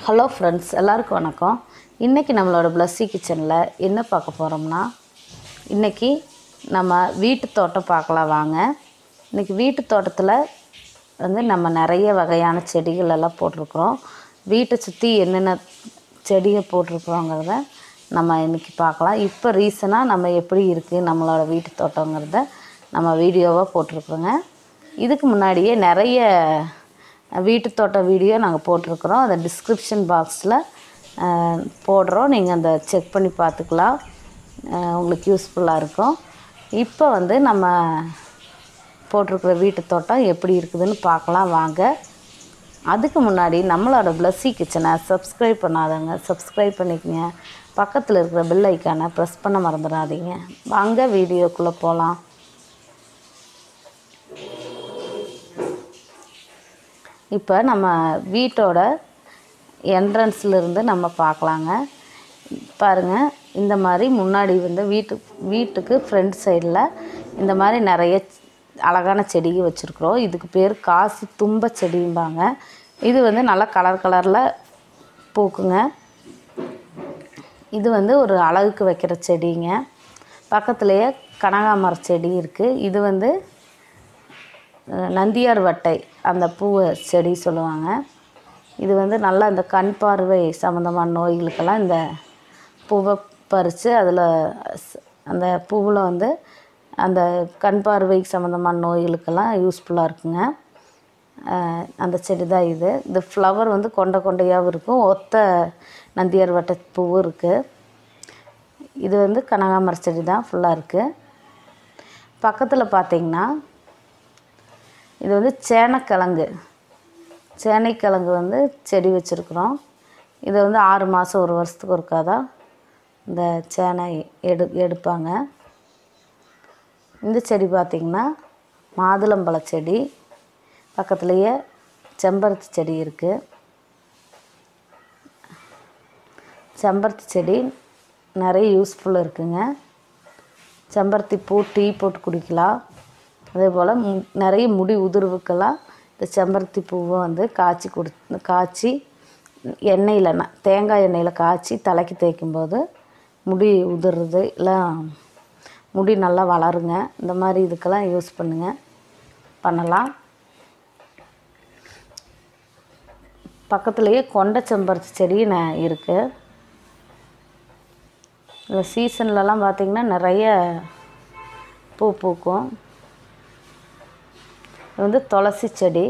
hello friends எல்லாருக்கும் வணக்கம் இன்றைக்கி நம்மளோட பிளஸ்ஸி கிச்சனில் என்ன பார்க்க போகிறோம்னா இன்றைக்கி நம்ம வீட்டு தோட்டம் பார்க்கலாம் வாங்க இன்றைக்கி வீட்டு தோட்டத்தில் வந்து நம்ம நிறைய வகையான செடிகள் எல்லாம் போட்டிருக்கிறோம் வீட்டை சுற்றி என்னென்ன செடியை போட்டிருக்கிறோங்கிறத நம்ம இன்றைக்கி பார்க்கலாம் இப்போ ரீசனாக நம்ம எப்படி இருக்குது நம்மளோட வீட்டு தோட்டங்கிறத நம்ம வீடியோவாக போட்டிருக்குறோங்க இதுக்கு முன்னாடியே நிறைய வீட்டு தோட்ட வீடியோ நாங்கள் போட்டிருக்கிறோம் அதை டிஸ்கிரிப்ஷன் பாக்ஸில் போடுறோம் நீங்கள் அந்த செக் பண்ணி பார்த்துக்கலாம் அஹ் உங்களுக்கு யூஸ்ஃபுல்லாக இருக்கும் இப்போ வந்து நம்ம போட்டிருக்கிற வீட்டு தோட்டம் எப்படி இருக்குதுன்னு பார்க்கலாம் வாங்க அதுக்கு முன்னாடி நம்மளோட பிளஸ்ஸி கிச்சனை சப்ஸ்கிரைப் பண்ணாதவங்க சப்ஸ்கிரைப் பண்ணிக்கங்க பக்கத்தில் இருக்கிற பெல் ஐக்கானை ப்ரெஸ் பண்ண மறந்துடாதீங்க வாங்க வீடியோக்குள்ளே போகலாம் இப்போ நம்ம வீட்டோட entrance-ல இருந்து நம்ம பார்க்கலாங்க பாருங்கள் இந்த மாதிரி முன்னாடி வந்து வீட்டு வீட்டுக்கு ஃப்ரண்ட் சைடில் இந்த மாதிரி நிறைய அழகான செடிகள் வச்சுருக்குறோம் இதுக்கு பேர் காசு தும்ப செடிம்பாங்க இது வந்து நல்லா கலர் கலரில் பூக்குங்க இது வந்து ஒரு அழகுக்கு வைக்கிற செடிங்க பக்கத்துலேயே கனகாமர செடி இருக்குது இது வந்து அஹ், நந்தியார் வட்டை அந்த பூவை செடி சொல்லுவாங்க இது வந்து நல்லா இந்த கண் பார்வை சம்மந்தமான நோய்களுக்கெல்லாம் இந்த பூவை பறித்து அதில் அந்த பூவில் வந்து அந்த கண் பார்வை சம்மந்தமான நோய்களுக்கெல்லாம் யூஸ்ஃபுல்லாக இருக்குங்க அஹ், அந்த செடி தான் இது இந்த ஃப்ளவர் வந்து கொண்டை கொண்டையாகவும் இருக்கும் ஒத்த நந்தியார் வட்டை பூவும் இருக்குது இது வந்து கனகாமர செடி தான் ஃபுல்லாக இருக்குது பக்கத்தில் பார்த்தீங்கன்னா இது வந்து சேனக்கிழங்கு சேனைக்கிழங்கு வந்து செடி வச்சுருக்குறோம் இதை வந்து ஆறு மாதம் ஒரு வருஷத்துக்கு ஒருக்கா தான் இந்த சேனை எடு எடுப்பாங்க இந்த செடி பார்த்திங்கன்னா மாதுளம்பழ செடி பக்கத்துலேயே செம்பருத்தி செடி இருக்குது செம்பருத்தி செடி நிறைய யூஸ்ஃபுல் இருக்குங்க செம்பருத்தி பூ டீ போட்டு குடிக்கலாம் அதே போல் மு நிறைய முடி உதிர்வுக்கெல்லாம் இந்த செம்பருத்தி பூவை வந்து காய்ச்சி குடி காய்ச்சி எண்ணெயில் ந- தேங்காய் எண்ணெயில் காய்ச்சி தலைக்கு தேய்க்கும்போது முடி உதிர்றது இல்லை முடி நல்லா வளருங்க இந்த மாதிரி இதுக்கெல்லாம் யூஸ் பண்ணுங்க பண்ணலாம் பக்கத்துலேயே கொண்டை செம்பருத்தி செடி ந- இருக்குது இந்த சீசன்லலாம் பார்த்திங்கன்னா நிறைய பூ பூக்கும் இது வந்து துளசி செடி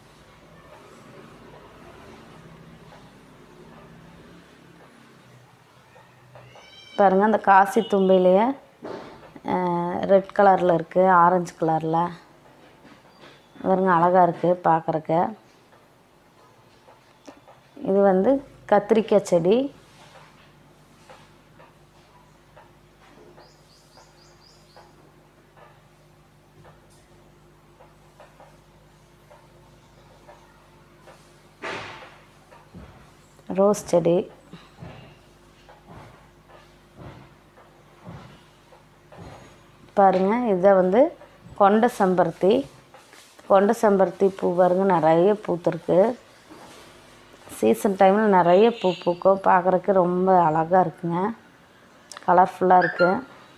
பாருங்கள் அந்த காசி தும்பையிலேயே ரெட் கலரில் இருக்குது ஆரஞ்சு கலரில் பாருங்க அழகாக இருக்குது பார்க்குறக்கு இது வந்து கத்திரிக்காய் செடி ரோஸ் செடி பாருங்க இதை வந்து கொண்ட செம்பருத்தி கொண்ட செம்பருத்தி பூ பாருங்க நிறைய பூத்துருக்கு சீசன் டைமில் நிறைய பூ பூக்கும் பார்க்குறக்கு ரொம்ப அழகாக இருக்குங்க கலர்ஃபுல்லாக இருக்குது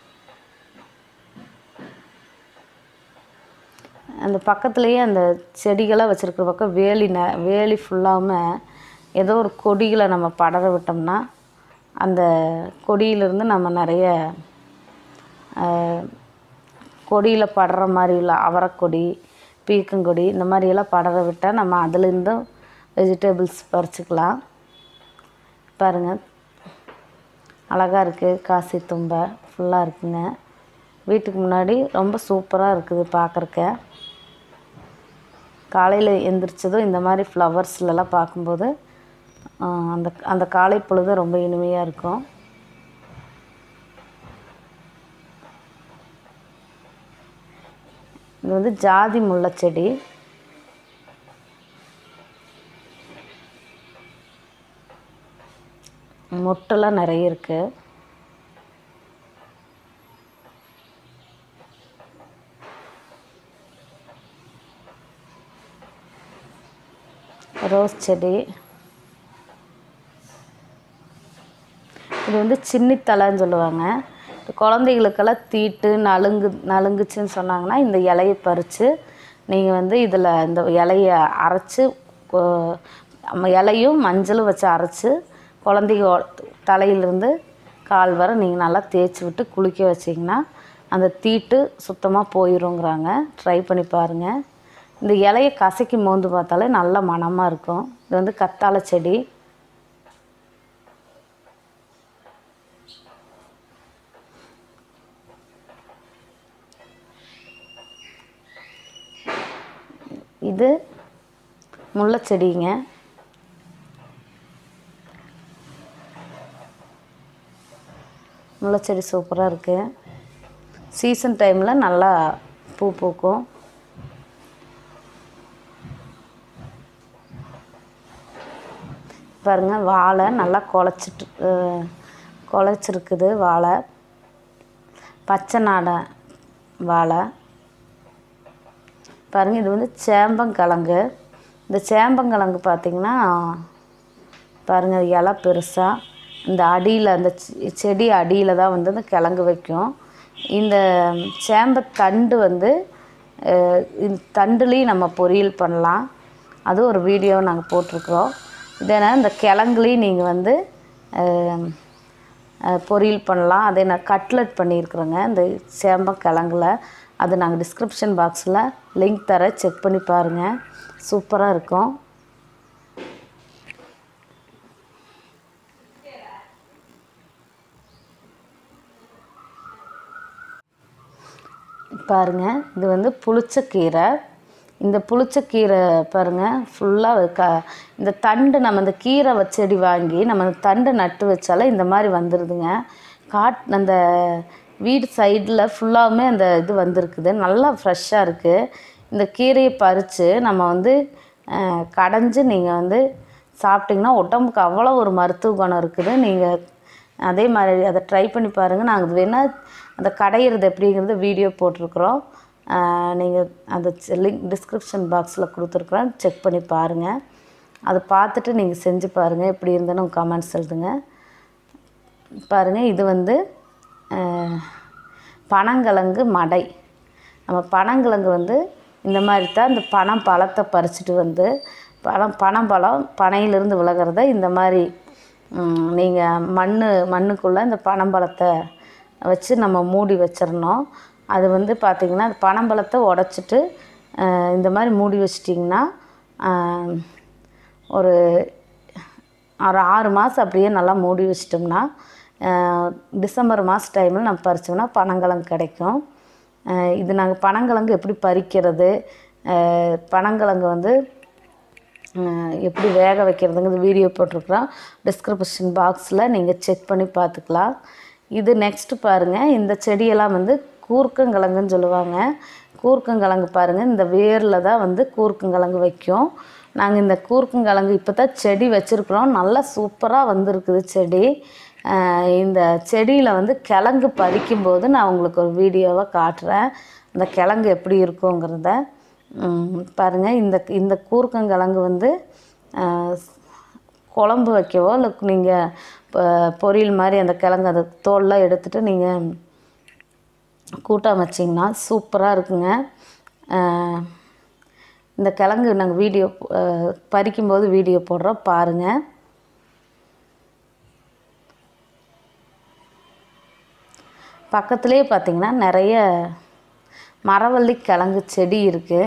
அந்த பக்கத்துலேயே அந்த செடிகளாக வச்சுருக்கிற பக்கம் வேலி ந வேலி ஃபுல்லாமல் ஏதோ ஒரு கொடிகளை நம்ம படர விட்டோம்னா அந்த கொடியிலேருந்து நம்ம நிறைய கொடியில் படுற மாதிரி உள்ள அவரைக்கொடி பீக்கங்கொடி இந்த மாதிரியெல்லாம் படர விட்டால் நம்ம அதுலேருந்தும் வெஜிடபிள்ஸ் பறிச்சுக்கலாம் பாருங்கள் அழகாக இருக்குது காசி தும்பை ஃபுல்லாக இருக்குங்க வீட்டுக்கு முன்னாடி ரொம்ப சூப்பராக இருக்குது பார்க்குறக்க காலையில் எந்திரிச்சதும் இந்த மாதிரி ஃப்ளவர்ஸ்லலாம் பார்க்கும்போது ஆஹ், அந்த அந்த காலை பொழுது ரொம்ப இனிமையாக இருக்கும் இது வந்து ஜாதி முல்லை செடி மொட்டெல்லாம் நிறைய இருக்குது ரோஸ் செடி இது வந்து சின்னித்தலைன்னு சொல்லுவாங்க இந்த குழந்தைகளுக்கெல்லாம் தீட்டு நலுங்கு நலுங்குச்சுன்னு சொன்னாங்கன்னா இந்த இலையை பறித்து நீங்கள் வந்து இதில் இந்த இலைய அரைச்சி கொ- நம்ம இலையும் மஞ்சளும் வச்சு அரைச்சி குழந்தைங்க தலையிலேருந்து கால் வரை நீங்கள் நல்லா தேய்ச்சி விட்டு குளிக்க வச்சிங்கன்னா அந்த தீட்டு சுத்தமாக போயிருங்கிறாங்க ட்ரை பண்ணி பாருங்கள் இந்த இலையை கசக்கி மோந்து பார்த்தாலே நல்ல மணமாக இருக்கும் இது வந்து கத்தாழை செடி இது முல்லைச்செடிங்க முல்லைச்செடி சூப்பராக இருக்குது சீசன் டைமில் நல்லா பூ பூக்கும் பாருங்க வாழை நல்லா குழச்சிட்டு அஹ், குழச்சிருக்குது வாழை பச்சை நாடை வாழை பாருங்க இது வந்து சேம்பங்கிழங்கு இந்த சேம்பங்கிழங்கு பார்த்திங்கன்னா பாருங்க இலை பெருசாக இந்த அடியில் அந்த செ- செடி அடியில் தான் வந்து இந்த கிழங்கு வைக்கும் இந்த சேம்பத்தண்டு வந்து அஹ், இந்த தண்டுலேயும் நம்ம பொரியல் பண்ணலாம் அது ஒரு வீடியோ நாங்கள் போட்டிருக்கிறோம் இதேனா இந்த கிழங்குலையும் நீங்கள் வந்து அஹ், அஹ், பொரியல் பண்ணலாம் அதே நான் கட்லெட் பண்ணியிருக்கிறேங்க இந்த சேம்பக்கிழங்குல அது நாங்கள் டிஸ்கிரிப்ஷன் பாக்ஸில் லிங்க் தர செக் பண்ணி பாருங்கள் சூப்பராக இருக்கும் பாருங்க இது வந்து புளிச்சக்கீரை இந்த புளிச்சக்கீரை பாருங்க ஃபுல்லாக க இந்த தண்டு நம்ம இந்த கீரை வ- செடி வாங்கி நம்ம அந்த தண்டு நட்டு வச்சாலே இந்த மாதிரி வந்துடுதுங்க காட் அந்த வீடு சைடில் ஃபுல்லாகவுமே அந்த இது வந்திருக்குது நல்லா ஃப்ரெஷ்ஷாக இருக்குது இந்த கீரையை பறித்து நம்ம வந்து அஹ், கடைஞ்சு நீங்கள் வந்து சாப்பிட்டிங்கன்னா உடம்புக்கு அவ்வளோ ஒரு மருத்துவ குணம் இருக்குது நீங்கள் அதே மாதிரி அதை ட்ரை பண்ணி பாருங்கள் நாங்கள் வேணால் அந்த கடையிறது எப்படிங்கிறது வீடியோ போட்டிருக்குறோம் நீங்கள் அந்த லிங்க் டிஸ்கிரிப்ஷன் பாக்ஸில் கொடுத்துருக்குறோம் செக் பண்ணி பாருங்கள் அதை பார்த்துட்டு நீங்கள் செஞ்சு பாருங்கள் எப்படி இருந்ததுன்னு கமெண்ட்ஸ் எழுதுங்க பாருங்கள் இது வந்து அஹ், பனங்கிழங்கு மடை நம்ம பனங்கிழங்கு வந்து இந்த மாதிரி தான் இந்த பனம் பழத்தை பறிச்சுட்டு வந்து பழம் பனம்பழம் பனையிலிருந்து விலகிறத இந்த மாதிரி நீங்கள் மண் மண்ணுக்குள்ளே இந்த பனம்பழத்தை வச்சு நம்ம மூடி வச்சிடணும் அது வந்து பார்த்திங்கன்னா அந்த பனம்பழத்தை உடச்சிட்டு அஹ், இந்த மாதிரி மூடி வச்சிட்டிங்கன்னா அஹ், ஒரு ஒரு ஆறு மாதம் அப்படியே நல்லா மூடி வச்சிட்டோம்னா அஹ், டிசம்பர் மாத டைமில் நம்ம பறிச்சோம்னா பனங்கிழங்கு கிடைக்கும் அஹ், இது நாங்கள் பனங்கிழங்கு எப்படி பறிக்கிறது அஹ், பனங்கிழங்கு வந்து அஹ், எப்படி வேக வைக்கிறதுங்கிறது வீடியோ போட்டிருக்கிறோம் டிஸ்கிரிப்ஷன் பாக்ஸில் நீங்கள் செக் பண்ணி பார்த்துக்கலாம் இது நெக்ஸ்ட்டு பாருங்கள் இந்த செடியெல்லாம் வந்து கூர்க்கங்கிழங்குன்னு சொல்லுவாங்க கூர்க்கங்கிழங்கு பாருங்கள் இந்த வேரில் தான் வந்து கூர்க்கங்கிழங்கு வைக்கும் நாங்கள் இந்த கூர்க்கங்கிழங்கு இப்போ தான் செடி வச்சுருக்குறோம் நல்லா சூப்பராக வந்திருக்குது செடி அஹ், இந்த செடியில் வந்து கிழங்கு பறிக்கும்போது நான் உங்களுக்கு ஒரு வீடியோவை காட்டுறேன் அந்த கிழங்கு எப்படி இருக்குங்கிறத ம், பாருங்க இந்த இந்த கூர்க்கங்கிழங்கு வந்து அஹ், குழம்பு வைக்கவோ இல்லை நீங்கள் பொரியல் மாதிரி அந்த கிழங்கு அந்த தோல்லாம் எடுத்துட்டு நீங்கள் கூட்டம் வச்சிங்கன்னா சூப்பராக இருக்குங்க அஹ், இந்த கிழங்கு நாங்கள் வீடியோ அஹ், பறிக்கும்போது வீடியோ போடுறோம் பாருங்கள் பக்கத்துலேயே பார்த்தீங்கன்னா நிறைய மரவள்ளி கிழங்கு செடி இருக்குது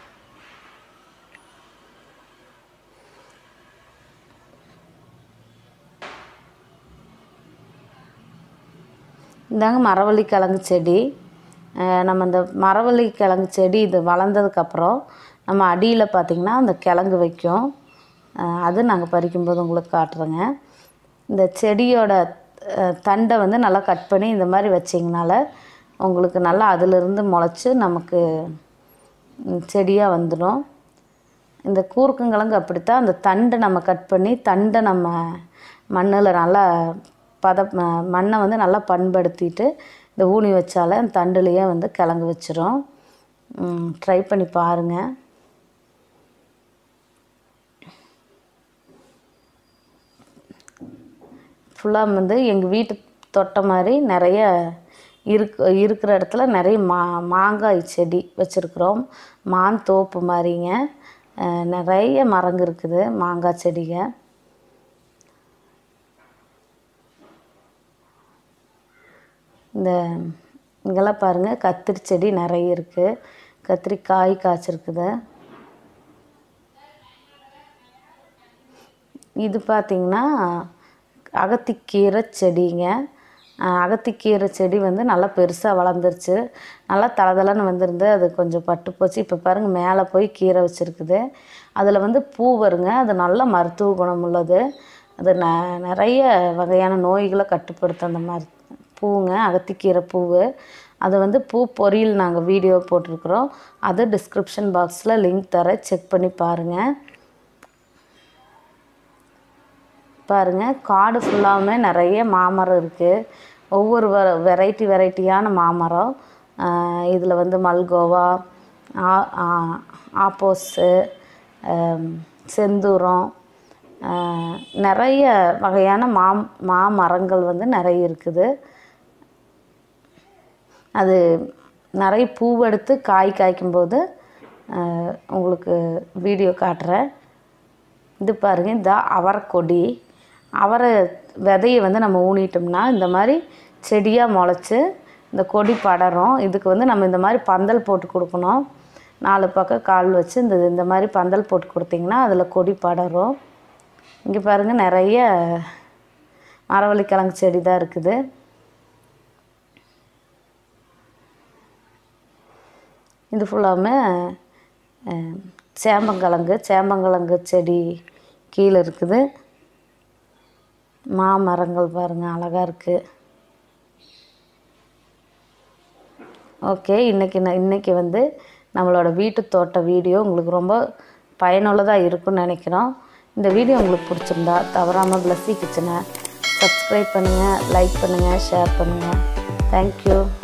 இதாங்க மரவள்ளி கிழங்கு செடி அஹ் நம்ம இந்த மரவள்ளி கிழங்கு செடி இது வளர்ந்ததுக்கப்புறம் நம்ம அடியில் பார்த்திங்கன்னா அந்த கிழங்கு வைக்கும் அஹ் அது நாங்கள் பறிக்கும்போது உங்களுக்கு காட்டுறேங்க இந்த செடியோட அஹ், தண்டை வந்து நல்லா கட் பண்ணி இந்த மாதிரி வச்சிங்கனால உங்களுக்கு நல்லா அதிலிருந்து முளைச்சி நமக்கு செடியாக வந்துடும் இந்த கூர்க்கங்கிழங்கு அப்படித்தான் அந்த தண்டை நம்ம கட் பண்ணி தண்டை நம்ம மண்ணில் நல்லா பத ம- மண்ணை வந்து நல்லா பண்படுத்திட்டு இந்த ஊனி வச்சாலே அந்த தண்டுலேயே வந்து கிழங்கு வச்சிரும் ட்ரை பண்ணி பாருங்கள் ஃபுல்லாக வந்து எங்கள் வீட்டு தொட்ட மாதிரி நிறைய இருக்கு இருக்கிற இடத்துல நிறைய மா மாங்காய் செடி வச்சுருக்குறோம் மான் தோப்பு மாதிரிங்க அஹ் நிறைய மரங்க இருக்குது மாங்காய் செடிங்க இந்த இங்கெல்லாம் பாருங்கள் கத்திரி செடி நிறைய இருக்குது கத்திரி காய் காய்ச்சிருக்குது இது பார்த்திங்கன்னா அகத்திக்கீரை செடிங்க அஹ் அகத்திக்கீரை செடி வந்து நல்லா பெருசாக வளர்ந்துருச்சு நல்லா தளதளன்னு வந்திருந்து அது கொஞ்சம் பட்டு போச்சு இப்போ பாருங்கள் மேலே போய் கீரை வச்சுருக்குது அதில் வந்து பூ வருங்க அது நல்ல மருத்துவ குணம் உள்ளது அது ந நிறைய வகையான நோய்களை கட்டுப்படுத்தும் அந்த மாதிரி பூங்க அகத்திக்கீரை பூவு அது வந்து பூ பொரியல் நாங்கள் வீடியோ போட்டிருக்கிறோம் அது டிஸ்கிரிப்ஷன் பாக்ஸில் லிங்க் தரேன் செக் பண்ணி பாருங்கள் பாருங்கள் காடு ஃபுல்லாமே நிறைய மாமரம் இருக்குது ஒவ்வொரு வ வெரைட்டி வெரைட்டியான மாமரம் இதில் வந்து மல்கோவா ஆ ஆ- ஆப்போஸு ஆம், செந்தூரம் ஆ, நிறைய வகையான மா மாமரங்கள் வந்து நிறைய இருக்குது அது நிறைய பூவெடுத்து காய் காய்க்கும்போது ஆ, உங்களுக்கு வீடியோ காட்டுறேன் இது பாருங்க இந்த அவரைக்கொடி அவரை விதையை வந்து நம்ம ஊனிட்டோம்னா இந்த மாதிரி செடியாக முளைச்சி இந்த கொடி படரும் இதுக்கு வந்து நம்ம இந்த மாதிரி பந்தல் போட்டு கொடுக்கணும் நாலு பக்கம் கால் வச்சு இந்த இந்த மாதிரி பந்தல் போட்டு கொடுத்தீங்கன்னா அதில் கொடி படரும் இங்கே பாருங்கள் நிறைய மரவள்ளிக்கிழங்கு செடி தான் இருக்குது இது ஃபுல்லாமே அஹ், சேம்பங்கிழங்கு சேம்பங்கிழங்கு செடி கீழே இருக்குது மாமரங்கள் பாருங்கள் அழகாக இருக்குது ஓகே இன்றைக்கி நான் இன்றைக்கி வந்து நம்மளோட வீட்டு தோட்ட வீடியோ உங்களுக்கு ரொம்ப பயனுள்ளதாக இருக்கும்னு நினைக்கிறோம் இந்த வீடியோ உங்களுக்கு பிடிச்சிருந்தா தவறாமல் பிளஸ்ஸி கிச்சனை சப்ஸ்கிரைப் பண்ணுங்கள் லைக் பண்ணுங்கள் ஷேர் பண்ணுங்கள் தேங்க்யூ